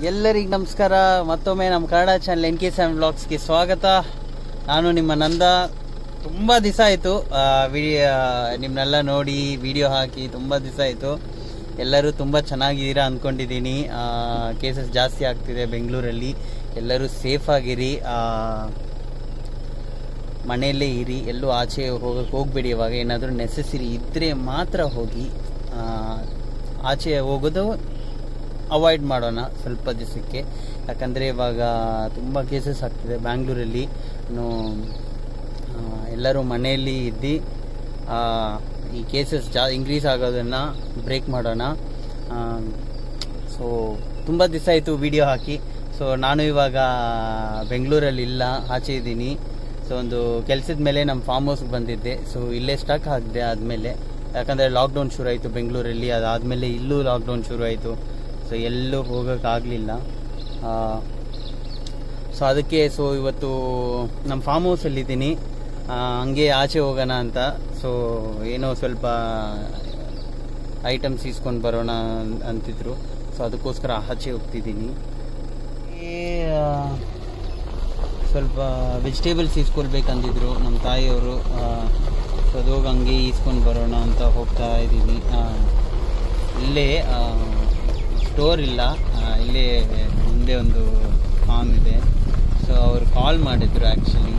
ಎಲ್ಲರಿಗೂ ನಮಸ್ಕಾರ ಮತ್ತೊಮ್ಮೆ ನಮ್ಮ Kannada channel N K seven ಬ್ಲಾಗ್ಸ್ಗೆ ಸ್ವಾಗತ ನಾನು ನಿಮ್ಮ ನಂದ ತುಂಬ ದಿವಸ ಆಯಿತು ವಿಡಿಯೋ ನಿಮ್ಮನ್ನೆಲ್ಲ ನೋಡಿ ವಿಡಿಯೋ ಹಾಕಿ ತುಂಬ ದಿವಸ ಆಯಿತು ಎಲ್ಲರೂ ತುಂಬ ಚೆನ್ನಾಗಿದ್ದೀರಾ ಅಂದ್ಕೊಂಡಿದ್ದೀನಿ ಕೇಸಸ್ ಜಾಸ್ತಿ ಆಗ್ತಿದೆ ಬೆಂಗಳೂರಲ್ಲಿ ಎಲ್ಲರೂ ಸೇಫ್ ಆಗಿರಿ ಆ, ಮನೆಯಲ್ಲೇ ಇರಿ ಎಲ್ಲೂ ಆಚೆ ಹೋಗಕ್ಕೆ ಹೋಗಬೇಡಿ ಇವಾಗ ಏನಾದರೂ ನೆಸೆಸರಿ ಇದ್ದರೆ ಮಾತ್ರ ಹೋಗಿ ಆ, ಆಚೆ ಹೋಗೋದು ಅವಾಯ್ಡ್ ಮಾಡೋಣ ಸ್ವಲ್ಪ ದಿವಸಕ್ಕೆ ಯಾಕಂದರೆ ಇವಾಗ ತುಂಬ ಕೇಸಸ್ ಆಗ್ತಿದೆ ಬ್ಯಾಂಗ್ಳೂರಲ್ಲಿ ಇನ್ನು ಆ, ಎಲ್ಲರೂ ಮನೆಯಲ್ಲಿ ಇದ್ದು ಆ, ಈ ಕೇಸಸ್ ಜಾ ಇನ್ಕ್ರೀಸ್ ಆಗೋದನ್ನು ಬ್ರೇಕ್ ಮಾಡೋಣ ಸೊ ತುಂಬ ದಿವಸ ಆಯಿತು ವಿಡಿಯೋ ಹಾಕಿ ಸೊ ನಾನು ಇವಾಗ ಬೆಂಗಳೂರಲ್ಲಿ ಇಲ್ಲ ಆಚೆ ಇದ್ದೀನಿ ಸೊ ಒಂದು ಕೆಲಸದ ಮೇಲೆ ನಮ್ಮ ಫಾರ್ಮ್ ಹೌಸ್ಗೆ ಬಂದಿದ್ದೆ ಸೊ ಇಲ್ಲೇ ಸ್ಟಕ್ ಆಗಿದೆ ಆದಮೇಲೆ ಯಾಕಂದರೆ ಲಾಕ್ಡೌನ್ ಶುರು ಆಯಿತು ಬೆಂಗಳೂರಲ್ಲಿ ಅದಾದಮೇಲೆ ಇಲ್ಲೂ ಲಾಕ್ಡೌನ್ ಶುರು ಆಯಿತು ಸೊ ಎಲ್ಲೂ ಹೋಗೋಕ್ಕಾಗಲಿಲ್ಲ ಸೊ ಅದಕ್ಕೆ ಸೊ ಇವತ್ತು ನಮ್ಮ ಫಾರ್ಮ್ ಹೌಸಲ್ಲಿದ್ದೀನಿ ಹಂಗೆ ಆಚೆ ಹೋಗೋಣ ಅಂತ ಸೊ ಏನೋ ಸ್ವಲ್ಪ ಐಟಮ್ಸ್ ಇಸ್ಕೊಂಡು ಬರೋಣ ಅನ್- ಅಂತಿದ್ರು ಸೊ ಅದಕ್ಕೋಸ್ಕರ ಆಚೆ ಹೋಗ್ತಿದ್ದೀನಿ ಈ, ಆ, ಸ್ವಲ್ಪ ವೆಜಿಟೇಬಲ್ಸ್ ಇಸ್ಕೊಳ್ಬೇಕಂದಿದ್ರು ನಮ್ಮ ತಾಯಿಯವರು ಸೊ ಅದು ಹೋಗಿ ಹಂಗೆ ಈಸ್ಕೊಂಡು ಬರೋಣ ಅಂತ ಹೋಗ್ತಾ ಇದ್ದೀನಿ ಆ, ಇಲ್ಲೇ ಸ್ಟೋರ್ ಇಲ್ಲ ಆ, ಇಲ್ಲೇ ಮುಂದೆ ಒಂದು ಫಾರ್ಮ್ ಇದೆ ಸೊ ಅವ್ರು ಕಾಲ್ ಮಾಡಿದ್ರು ಆ್ಯಕ್ಚುಲಿ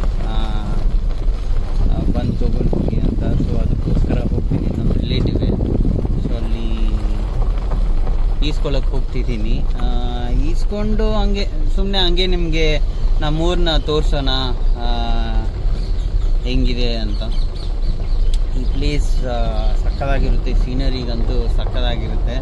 ಬಂದು ತೊಗೊಂಡು ಹೋಗಿ ಅಂತ ಸೊ ಅದಕ್ಕೋಸ್ಕರ ಹೋಗ್ತೀನಿ ನಮ್ಮ ರಿಲೇಟಿವೇ ಸೊ ಅಲ್ಲಿ ಈಸ್ಕೊಳಕ್ಕೆ ಹೋಗ್ತಿದ್ದೀನಿ ಆ, ಈಸ್ಕೊಂಡು ಹಂಗೆ ಸುಮ್ಮನೆ ಹಂಗೆ ನಿಮಗೆ ನಮ್ಮೂರನ್ನ ತೋರಿಸೋಣ ಹೆಂಗಿದೆ ಅಂತ ಈ ಪ್ಲೇಸ್ ಸಕ್ಕದಾಗಿರುತ್ತೆ ಸೀನರಿಗಂತೂ ಸಕ್ಕದಾಗಿರುತ್ತೆ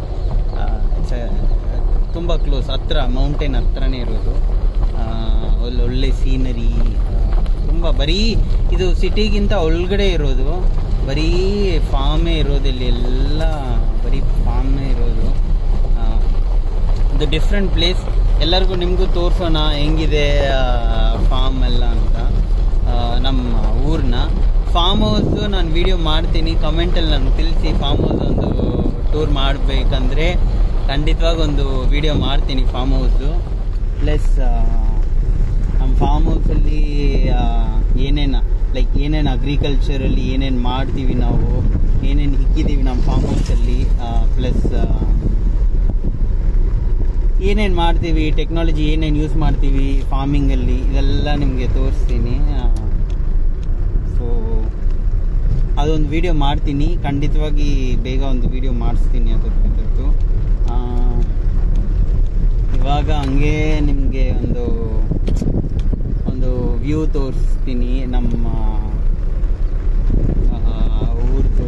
ತುಂಬ ಕ್ಲೋಸ್ ಹತ್ರ ಮೌಂಟೇನ್ ಹತ್ರನೇ ಇರೋದು ಆ, ಒಳ್ಳೊಳ್ಳೆ ಸೀನರಿ ತುಂಬ ಬರೀ ಇದು ಸಿಟಿಗಿಂತ ಒಳಗಡೆ ಇರೋದು ಬರೀ ಫಾರ್ಮೇ ಇರೋದು ಇಲ್ಲಿ ಎಲ್ಲ ಬರೀ ಫಾರ್ಮೇ ಇರೋದು ಆ, ಒಂದು ಡಿಫ್ರೆಂಟ್ ಪ್ಲೇಸ್ ಎಲ್ಲರಿಗೂ ನಿಮಗೂ ತೋರಿಸೋಣ ಹೆಂಗಿದೆ ಫಾರ್ಮ್ ಎಲ್ಲ ಅಂತ ಆ, ನಮ್ಮ ಊರನ್ನ ಫಾರ್ಮ್ ಹೌಸ್ ನಾನು ವಿಡಿಯೋ ಮಾಡ್ತೀನಿ ಕಮೆಂಟಲ್ಲಿ ನಾನು ತಿಳಿಸಿ ಫಾರ್ಮ್ ಹೌಸ್ ಒಂದು ಟೂರ್ ಮಾಡಬೇಕಂದ್ರೆ ಖಂಡಿತವಾಗಿ ಒಂದು ವಿಡಿಯೋ ಮಾಡ್ತೀನಿ ಫಾರ್ಮ್ ಹೌಸು ಪ್ಲಸ್ ನಮ್ಮ ಫಾರ್ಮ್ ಹೌಸಲ್ಲಿ ಏನೇನು ಲೈಕ್ ಏನೇನು ಅಗ್ರಿಕಲ್ಚರಲ್ಲಿ ಏನೇನು ಮಾಡ್ತೀವಿ ನಾವು ಏನೇನು ಹಿಕ್ಕಿದ್ದೀವಿ ನಮ್ಮ ಫಾರ್ಮ್ ಹೌಸಲ್ಲಿ ಪ್ಲಸ್ ಏನೇನು ಮಾಡ್ತೀವಿ ಟೆಕ್ನಾಲಜಿ ಏನೇನು ಯೂಸ್ ಮಾಡ್ತೀವಿ ಫಾರ್ಮಿಂಗಲ್ಲಿ ಇದೆಲ್ಲ ನಿಮಗೆ ತೋರಿಸ್ತೀನಿ ಸೊ ಅದೊಂದು ವಿಡಿಯೋ ಮಾಡ್ತೀನಿ ಖಂಡಿತವಾಗಿ ಬೇಗ ಒಂದು ವಿಡಿಯೋ ಮಾಡಿಸ್ತೀನಿ ಅದ್ರ ಕುರಿತು ಆ, ಇವಾಗ ಹಂಗೆ ನಿಮಗೆ ಒಂದು ಒಂದು ವ್ಯೂ ತೋರಿಸ್ತೀನಿ ನಮ್ಮ ಆ, ಊರ್ದು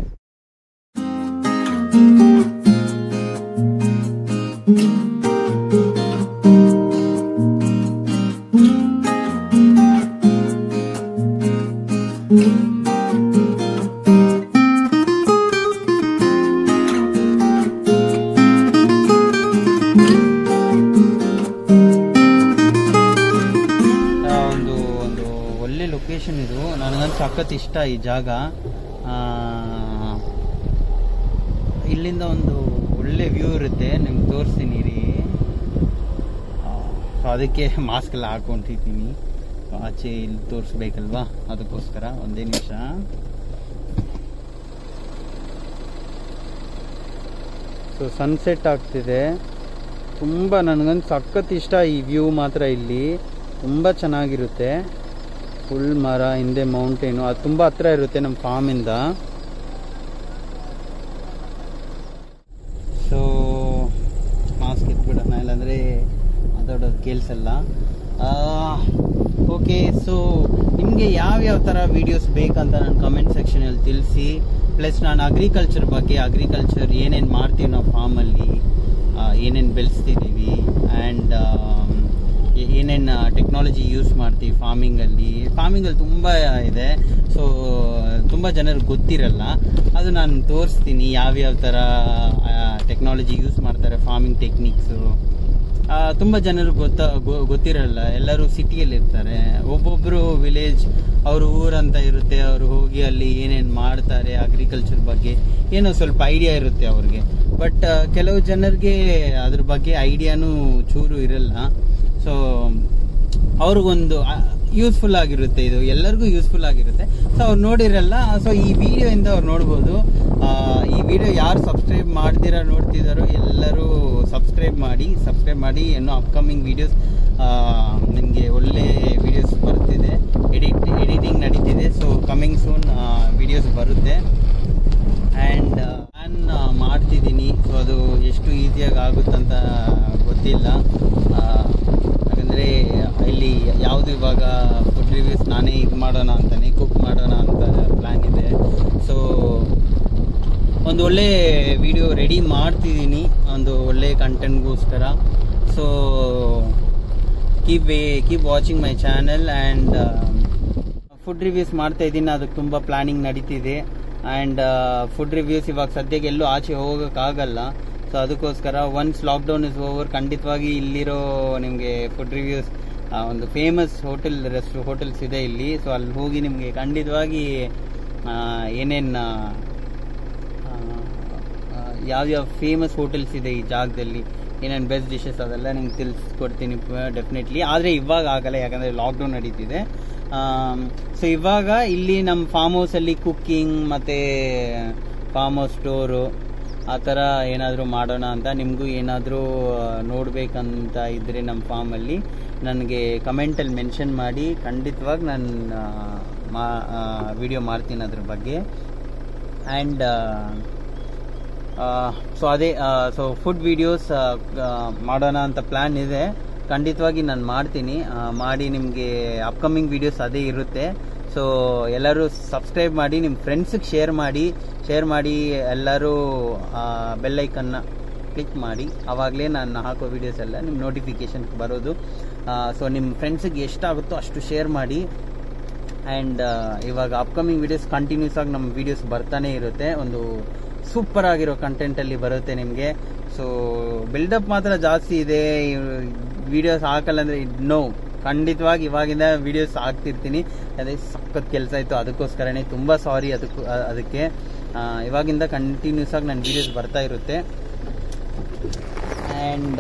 ಆ, ಒಂದು ಒಂದು ಒಳ್ಳೆ ಲೊಕೇಶನ್ ಇದು ನನಗಂತೂ ಸಖತ್ ಇಷ್ಟ ಈ ಜಾಗ ಆ, ಇಲ್ಲಿಂದ ಒಂದು ಒಳ್ಳೆ ವ್ಯೂ ಇರುತ್ತೆ ನಿಮ್ಗೆ ತೋರಿಸ್ತೀನಿ ರೀ ಸೊ ಅದಕ್ಕೆ ಮಾಸ್ಕ್ ಎಲ್ಲ ಹಾಕೊಂಡಿದ್ದೀನಿ ಆಚೆ ಇಲ್ಲಿ ತೋರಿಸ್ಬೇಕಲ್ವಾ ಅದಕ್ಕೋಸ್ಕರ ಒಂದೇ ನಿಮಿಷ ಸೊ ಸನ್ಸೆಟ್ ಆಗ್ತಿದೆ ತುಂಬ ನನಗಂತೂ ಸಖತ್ ಇಷ್ಟ ಈ ವ್ಯೂ ಮಾತ್ರ ಇಲ್ಲಿ ತುಂಬ ಚೆನ್ನಾಗಿರುತ್ತೆ ಫುಲ್ ಮರ ಹಿಂದೆ ಮೌಂಟೇನು ಅದು ತುಂಬ ಹತ್ರ ಇರುತ್ತೆ ನಮ್ಮ ಫಾರ್ಮಿಂದ ಸೊ ಮಾಸ್ಕ್ ಎತ್ಬಿಡೋಣ ಇಲ್ಲಾಂದರೆ ಮಾತಾಡೋದು ಕೇಳಿಸಲ್ಲ ಓಕೆ ಸೊ ನಿಮಗೆ ಯಾವ್ಯಾವ ಥರ ವೀಡಿಯೋಸ್ ಬೇಕಂತ ನಾನು ಕಮೆಂಟ್ ಸೆಕ್ಷನಲ್ಲಿ ತಿಳಿಸಿ ಪ್ಲಸ್ ನಾನು ಅಗ್ರಿಕಲ್ಚರ್ ಬಗ್ಗೆ ಅಗ್ರಿಕಲ್ಚರ್ ಏನೇನು ಮಾಡ್ತೀವಿ ನಾವು ಫಾರ್ಮಲ್ಲಿ ಏನೇನು ಬೆಳೆಸ್ತಿದ್ದೀವಿ ಆ್ಯಂಡ್ ಏನೇನು ಟೆಕ್ನಾಲಜಿ ಯೂಸ್ ಮಾಡ್ತೀವಿ ಫಾರ್ಮಿಂಗಲ್ಲಿ ಫಾರ್ಮಿಂಗಲ್ಲಿ ತುಂಬ ಇದೆ ಸೊ ತುಂಬ ಜನರಿಗೆ ಗೊತ್ತಿರಲ್ಲ ಅದು ನಾನು ತೋರಿಸ್ತೀನಿ ಯಾವ್ಯಾವ ಥರ ಟೆಕ್ನಾಲಜಿ ಯೂಸ್ ಮಾಡ್ತಾರೆ ಫಾರ್ಮಿಂಗ್ ಟೆಕ್ನಿಕ್ಸು ತುಂಬ ಜನರು ಗೊತ್ತ ಗೊ- ಗೊತ್ತಿರಲ್ಲ ಎಲ್ಲರೂ ಸಿಟಿಯಲ್ಲಿ ಇರ್ತಾರೆ ಒಬ್ಬೊಬ್ಬರು ವಿಲೇಜ್ ಅವ್ರ ಊರಂತ ಇರುತ್ತೆ ಅವರು ಹೋಗಿ ಅಲ್ಲಿ ಏನೇನು ಮಾಡ್ತಾರೆ ಅಗ್ರಿಕಲ್ಚರ್ ಬಗ್ಗೆ ಏನೋ ಸ್ವಲ್ಪ ಐಡಿಯಾ ಇರುತ್ತೆ ಅವ್ರಿಗೆ ಬಟ್ ಕೆಲವು ಜನರಿಗೆ ಅದ್ರ ಬಗ್ಗೆ ಐಡಿಯಾನು ಚೂರು ಇರಲ್ಲ ಸೊ ಅವ್ರಿಗೊಂದು ಯೂಸ್ಫುಲ್ ಆಗಿರುತ್ತೆ ಇದು ಎಲ್ಲರಿಗೂ ಯೂಸ್ಫುಲ್ ಆಗಿರುತ್ತೆ ಸೊ ಅವ್ರು ನೋಡಿರಲ್ಲ ಸೊ ಈ ವಿಡಿಯೋ ಇಂದ ಅವ್ರು ನೋಡ್ಬೋದು ಆ, ಈ ವಿಡಿಯೋ ಯಾರು ಸಬ್ಸ್ಕ್ರೈಬ್ ಮಾಡ್ತೀರಾ ನೋಡ್ತಿದ್ದಾರೋ ಎಲ್ಲರೂ ಸಬ್ಸ್ಕ್ರೈಬ್ ಮಾಡಿ ಸಬ್ಸ್ಕ್ರೈಬ್ ಮಾಡಿ ಇನ್ನೂ ಅಪ್ಕಮಿಂಗ್ ವಿಡಿಯೋಸ್ ನಿಮಗೆ ಒಳ್ಳೆ ವಿಡಿಯೋಸ್ ಬರ್ತಿದೆ ಎಡಿಟ್ ಎಡಿಟಿಂಗ್ ನಡೀತಿದೆ ಸೊ ಕಮಿಂಗ್ ಸೂನ್ ವಿಡಿಯೋಸ್ ಬರುತ್ತೆ ಆ್ಯಂಡ್ ನಾನು ಮಾಡ್ತಿದ್ದೀನಿ ಸೊ ಅದು ಎಷ್ಟು ಈಸಿಯಾಗಿ ಆಗುತ್ತಂತ ಗೊತ್ತಿಲ್ಲ ಆ, ಯಾಕಂದರೆ ಇಲ್ಲಿ ಯಾವುದು ಇವಾಗ ಫುಡ್ ರಿವ್ಯೂಸ್ ನಾನೇ ಇದು ಮಾಡೋಣ ಅಂತಾನೆ ಕುಕ್ ಮಾಡೋಣ ಅಂತ ಪ್ಲ್ಯಾನ್ ಇದೆ ಸೊ ಒಂದು ಒಳ್ಳೆ ವಿಡಿಯೋ ರೆಡಿ ಮಾಡ್ತಿದ್ದೀನಿ ಒಂದು ಒಳ್ಳೆ ಕಂಟೆಂಟ್ಗೋಸ್ಕರ so keep keep watching my channel and food reviews ಮಾಡ್ತಾ ಇದ್ದೀನಿ ಅದಕ್ಕೆ ತುಂಬ ಪ್ಲಾನಿಂಗ್ ನಡೀತಿದೆ ಆ್ಯಂಡ್ ಫುಡ್ ರಿವ್ಯೂಸ್ ಇವಾಗ ಸದ್ಯಕ್ಕೆ ಎಲ್ಲೂ ಆಚೆ ಹೋಗೋಕ್ಕಾಗಲ್ಲ ಸೊ ಅದಕ್ಕೋಸ್ಕರ ಒನ್ಸ್ ಲಾಕ್ಡೌನ್ ಇಸ್ ಓವರ್ ಖಂಡಿತವಾಗಿ ಇಲ್ಲಿರೋ ನಿಮಗೆ ಫುಡ್ ರಿವ್ಯೂಸ್ ಒಂದು ಫೇಮಸ್ ಹೋಟೆಲ್ ರೆಸ್ಟ್ ಹೋಟೆಲ್ಸ್ ಇದೆ ಇಲ್ಲಿ ಸೊ ಅಲ್ಲಿ ಹೋಗಿ ನಿಮಗೆ ಖಂಡಿತವಾಗಿ ಏನೇನು ಯಾವ್ಯಾವ ಫೇಮಸ್ ಹೋಟೆಲ್ಸ್ ಇದೆ ಈ ಜಾಗದಲ್ಲಿ ಏನೇನು ಬೆಸ್ಟ್ ಡಿಶಸ್ ಅದೆಲ್ಲ ನಿಮ್ಗೆ ತಿಳಿಸ್ಕೊಡ್ತೀನಿ ಡೆಫಿನೆಟ್ಲಿ ಆದರೆ ಇವಾಗ ಆಗಲ್ಲ ಯಾಕಂದರೆ ಲಾಕ್ಡೌನ್ ನಡೀತಿದೆ ಸೊ ಇವಾಗ ಇಲ್ಲಿ ನಮ್ಮ ಫಾರ್ಮ್ ಹೌಸಲ್ಲಿ ಕುಕ್ಕಿಂಗ್ ಮತ್ತು ಫಾರ್ಮ್ ಹೌಸ್ ಸ್ಟೋರು ಆ ಥರ ಏನಾದರೂ ಮಾಡೋಣ ಅಂತ ನಿಮಗೂ ಏನಾದರೂ ನೋಡಬೇಕಂತ ಇದ್ದರೆ ನಮ್ಮ ಫಾರ್ಮಲ್ಲಿ ನನಗೆ ಕಮೆಂಟಲ್ಲಿ ಮೆನ್ಷನ್ ಮಾಡಿ ಖಂಡಿತವಾಗಿ ನಾನು ಮಾ ವಿಡಿಯೋ ಮಾಡ್ತೀನಿ ಅದ್ರ ಬಗ್ಗೆ ಆ್ಯಂಡ್ ಸೊ ಅದೇ ಸೊ ಫುಡ್ ವಿಡಿಯೋಸ್ ಮಾಡೋಣ ಅಂತ ಪ್ಲ್ಯಾನ್ ಇದೆ ಖಂಡಿತವಾಗಿ ನಾನು ಮಾಡ್ತೀನಿ ಆ, ಮಾಡಿ ನಿಮಗೆ ಅಪ್ಕಮಿಂಗ್ ವಿಡಿಯೋಸ್ ಅದೇ ಇರುತ್ತೆ ಸೊ ಎಲ್ಲರೂ ಸಬ್ಸ್ಕ್ರೈಬ್ ಮಾಡಿ ನಿಮ್ಮ ಫ್ರೆಂಡ್ಸಿಗೆ ಶೇರ್ ಮಾಡಿ ಶೇರ್ ಮಾಡಿ ಎಲ್ಲರೂ ಬೆಲ್ಲೈಕನ್ನ ಕ್ಲಿಕ್ ಮಾಡಿ ಆವಾಗಲೇ ನಾನು ಹಾಕೋ ವಿಡಿಯೋಸ್ ಎಲ್ಲ ನಿಮ್ಮ ನೋಟಿಫಿಕೇಶನ್ ಬರೋದು ಸೊ ನಿಮ್ಮ ಫ್ರೆಂಡ್ಸಿಗೆ ಎಷ್ಟಾಗುತ್ತೋ ಅಷ್ಟು ಶೇರ್ ಮಾಡಿ ಆ್ಯಂಡ್ ಇವಾಗ ಅಪ್ಕಮಿಂಗ್ ವಿಡಿಯೋಸ್ ಕಂಟಿನ್ಯೂಸ್ ಆಗಿ ನಮ್ಮ ವಿಡಿಯೋಸ್ ಬರ್ತಾನೆ ಇರುತ್ತೆ ಒಂದು ಸೂಪರ್ ಆಗಿರೋ ಕಂಟೆಂಟಲ್ಲಿ ಬರುತ್ತೆ ನಿಮಗೆ ಸೊ ಬಿಲ್ಡಪ್ ಮಾತ್ರ ಜಾಸ್ತಿ ಇದೆ ವಿಡಿಯೋಸ್ ಹಾಕಲ್ಲ ಅಂದರೆ ನೋ ಖಂಡಿತವಾಗಿ ಇವಾಗಿಂದ ವಿಡಿಯೋಸ್ ಹಾಕ್ತಿರ್ತೀನಿ ಅದೇ ಸಖತ್ ಕೆಲಸ ಇತ್ತು ಅದಕ್ಕೋಸ್ಕರನೇ ತುಂಬ ಸಾರಿ ಅದಕ್ಕೂ ಅ- ಅದಕ್ಕೆ ಆ, ಇವಾಗಿಂದ ಕಂಟಿನ್ಯೂಸ್ ಆಗಿ ನನ್ನ ವಿಡಿಯೋಸ್ ಬರ್ತಾ ಇರುತ್ತೆ ಆ್ಯಂಡ್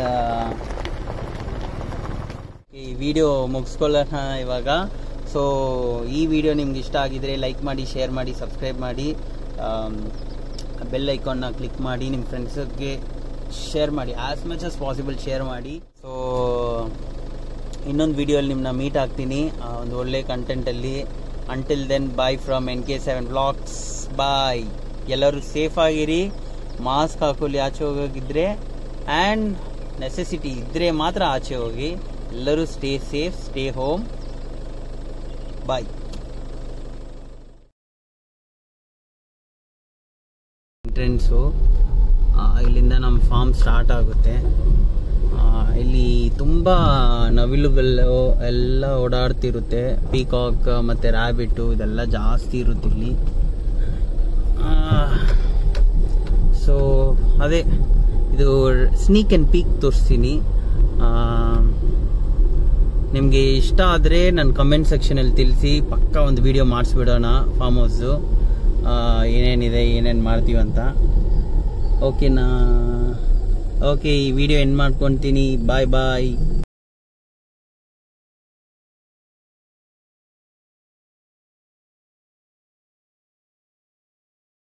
ಈ ವಿಡಿಯೋ ಮುಗಿಸ್ಕೊಳ್ಳೋಣ ಇವಾಗ ಸೊ ಈ ವಿಡಿಯೋ ನಿಮ್ಗೆ ಇಷ್ಟ ಆಗಿದ್ರೆ ಲೈಕ್ ಮಾಡಿ ಶೇರ್ ಮಾಡಿ ಸಬ್ಸ್ಕ್ರೈಬ್ ಮಾಡಿ ಬೆಲ್ ಐಕಾನ್ನ ಕ್ಲಿಕ್ ಮಾಡಿ ನಿಮ್ಮ ಫ್ರೆಂಡ್ಸ್ಗೆ ಶೇರ್ ಮಾಡಿ as much as possible share ಮಾಡಿ ಸೊ ಇನ್ನೊಂದು ವಿಡಿಯೋಲ್ಲಿ ನಿಮ್ಮನ್ನ ಮೀಟ್ ಆಗ್ತೀನಿ ಆ, ಒಂದು ಒಳ್ಳೆ ಕಂಟೆಂಟಲ್ಲಿ until then bye from N K seven blogs bye ಎಲ್ಲರೂ ಸೇಫ್ ಆಗಿರಿ ಮಾಸ್ಕ್ ಹಾಕೊಳ್ಳಿ ಆಚೆ ಹೋಗೋಗಿದ್ರೆ ಆ್ಯಂಡ್ ನೆಸೆಸಿಟಿ ಇದ್ದರೆ ಮಾತ್ರ ಆಚೆ ಹೋಗಿ ಎಲ್ಲರೂ stay safe stay home bye entrance ಇಲ್ಲಿಂದ ನಮ್ಮ ಫಾರ್ಮ್ ಸ್ಟಾರ್ಟ್ ಆಗುತ್ತೆ ಆ, ಇಲ್ಲಿ ತುಂಬ ನವಿಲುಗಳು ಎಲ್ಲ ಓಡಾಡ್ತಿರುತ್ತೆ ಪೀಕಾಕ್ ಮತ್ತು ರ್ಯಾಬಿಟ್ಟು ಇದೆಲ್ಲ ಜಾಸ್ತಿ ಇರುತ್ತೆ ಇಲ್ಲಿ ಸೊ ಅದೇ ಇದು ಸ್ನೀಕ್ ಆ್ಯಂಡ್ ಪೀಕ್ ತೋರಿಸ್ತೀನಿ ನಿಮಗೆ ಇಷ್ಟ ಆದರೆ ನನ್ನ ಕಮೆಂಟ್ ಸೆಕ್ಷನಲ್ಲಿ ತಿಳಿಸಿ ಪಕ್ಕ ಒಂದು ವಿಡಿಯೋ ಮಾಡಿಸ್ಬಿಡೋಣ ಫಾರ್ಮ್ ಹೌಸು ಏನೇನಿದೆ ಏನೇನು ಮಾಡ್ತೀವಿ ಅಂತ ಓಕೆನಾ ಓಕೆ ಈ ವಿಡಿಯೋ ಎಂಡ್ ಮಾಡ್ಕೊತೀನಿ ಬಾಯ್ ಬಾಯ್